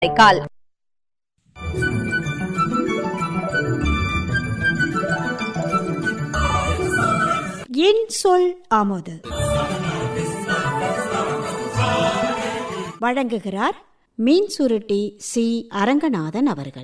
கால் என் சொல் ஆமோது வழங்குகிறார் மீன் சுருட்டி சி அரங்கநாதன் அவர்கள்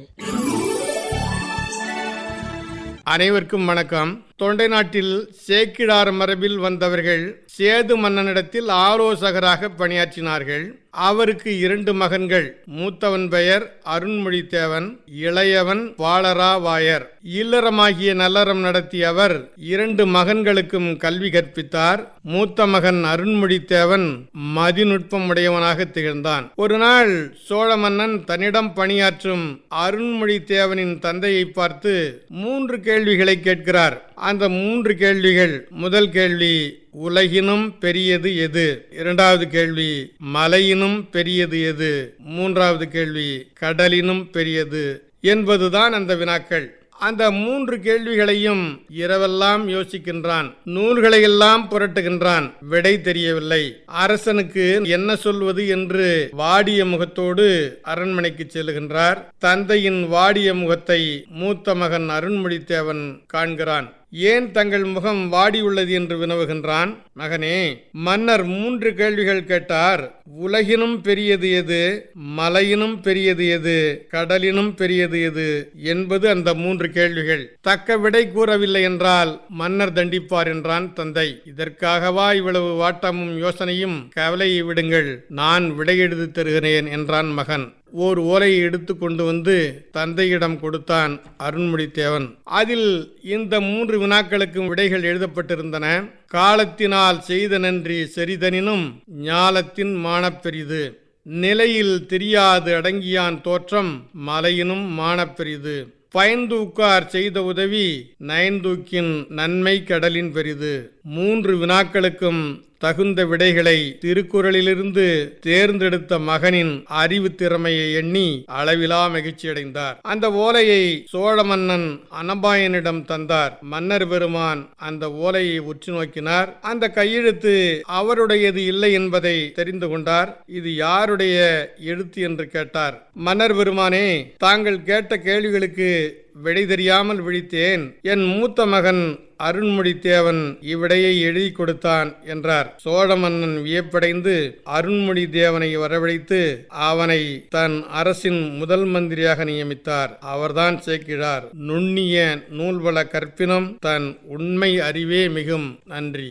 அனைவருக்கும் வணக்கம் தொண்டை நாட்டில் சேக்கிழார் மரபில் வந்தவர்கள் சேது மன்னனிடத்தில் ஆலோசகராக பணியாற்றினார்கள் அவருக்கு இரண்டு மகன்கள் மூத்தவன் பெயர் அருண்மொழித்தேவன் இளையவன் வாளரா வாயர் இல்லறமாகிய நல்லறம் நடத்திய அவர் இரண்டு மகன்களுக்கும் கல்வி கற்பித்தார் மூத்த மகன் அருண்மொழித்தேவன் மதிநுட்பம் உடையவனாக திகழ்ந்தான் ஒரு நாள் சோழ மன்னன் தன்னிடம் பணியாற்றும் அருண்மொழித்தேவனின் தந்தையை பார்த்து மூன்று கேள்விகளை கேட்கிறார் அந்த மூன்று கேள்விகள் முதல் கேள்வி உலகினும் பெரியது எது இரண்டாவது கேள்வி மலையினும் பெரியது எது மூன்றாவது கேள்வி கடலினும் பெரியது என்பதுதான் அந்த வினாக்கள் அந்த மூன்று கேள்விகளையும் இரவெல்லாம் யோசிக்கின்றான் நூல்களை எல்லாம் புரட்டுகின்றான் விடை தெரியவில்லை அரசனுக்கு என்ன சொல்வது என்று வாடிய முகத்தோடு அரண்மனைக்கு செல்லுகின்றார் தந்தையின் வாடிய முகத்தை மூத்த மகன் அருண்மொழித்தேவன் காண்கிறான் ஏன் தங்கள் முகம் வாடியுள்ளது என்று வினவுகின்றான் மகனே மன்னர் மூன்று கேள்விகள் கேட்டார் உலகினும் பெரியது எது மலையினும் பெரியது எது கடலினும் பெரியது எது என்பது அந்த மூன்று கேள்விகள் தக்க விடை கூறவில்லை என்றால் மன்னர் தண்டிப்பார் என்றான் தந்தை இதற்காகவா இவ்வளவு வாட்டமும் யோசனையும் கவலையை விடுங்கள் நான் விடையெழுதி தருகிறேன் என்றான் மகன் ஓர் ஓலையை எடுத்து கொண்டு வந்து தந்தையிடம் கொடுத்தான் அருண்மொழித்தேவன் அதில் இந்த மூன்று வினாக்களுக்கும் விடைகள் எழுதப்பட்டிருந்தன காலத்தினால் செய்த நன்றி செறிதனினும் ஞாலத்தின் மானப்பெரிது நிலையில் தெரியாது அடங்கியான் தோற்றம் மலையினும் மானப்பெரிது பயன்தூக்கார் செய்த உதவி நயன்தூக்கின் நன்மை கடலின் பெரிது மூன்று வினாக்களுக்கும் தகுந்த விடைகளை திருக்குறளிலிருந்து தேர்ந்தெடுத்த மகனின் அறிவு திறமையை எண்ணி அளவிலா மகிழ்ச்சியடைந்தார் அந்த ஓலையை சோழ மன்னன் அனபாயனிடம் தந்தார் மன்னர் பெருமான் அந்த ஓலையை உற்று நோக்கினார் அந்த கையெழுத்து அவருடையது இல்லை என்பதை தெரிந்து கொண்டார் இது யாருடைய எழுத்து என்று கேட்டார் மன்னர் பெருமானே தாங்கள் கேட்ட கேள்விகளுக்கு விடை தெரியாமல் விழித்தேன் என் மூத்த மகன் அருண்மொழித்தேவன் இவ்விடையை எழுதி கொடுத்தான் என்றார் சோழ மன்னன் வியப்படைந்து அருண்மொழி தேவனை வரவழைத்து அவனை தன் அரசின் முதல் மந்திரியாக நியமித்தார் அவர்தான் சேக்கிழார் நுண்ணிய நூல்வள கற்பினம் தன் உண்மை அறிவே மிகும் நன்றி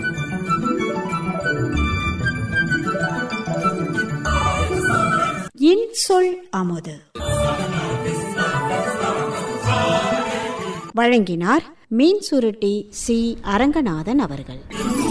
என் சொல் ஆமோது வழங்கினார் மீன் சுருட்டி சி அரங்கநாதன் அவர்கள்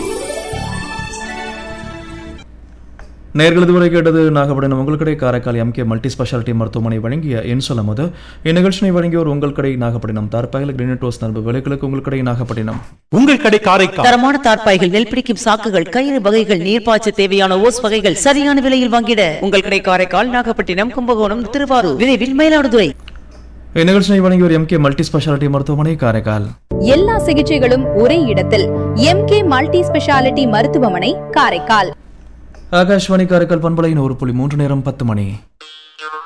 நேர்கள் இதுவரை கேட்டது நாகப்பட்டினம் உங்கள் கடை காரைக்கால் எம்கே மல்டி ஸ்பெஷாலிட்டி மருத்துவமனை வழங்கிய என் சொல்லும் போது இந்நிகழ்ச்சியை வழங்கியோர் உங்கள் கடை நாகப்பட்டினம் தார்பாயில் கிரீனட்டோஸ் நண்பு விலைகளுக்கு உங்கள் கடை நாகப்பட்டினம் உங்கள் கடை காரைக்கால் தரமான தார்ப்பாய்கள் நெல் பிடிக்கும் சாக்குகள் கயிறு வகைகள் நீர்ப்பாய்ச்ச தேவையான ஓஸ் வகைகள் சரியான விலையில் வாங்கிட உங்கள் கடை காரைக்கால் நாகப்பட்டினம் கும்பகோணம் திருவாரூர் விரைவில் மயிலாடுதுறை இந்நிகழ்ச்சியை வழங்கியோர் எம்கே மல்டி ஸ்பெஷாலிட்டி மருத்துவமனை காரைக்கால் எல்லா சிகிச்சைகளும் ஒரே இடத்தில் எம்கே மல்டி ஸ்பெஷாலிட்டி மருத்துவமனை காரைக்கால் ஆகாஷ்வாணி காரைக்கால் பண்பலையின் ஒரு புள்ளி மூன்று நேரம் பத்து மணி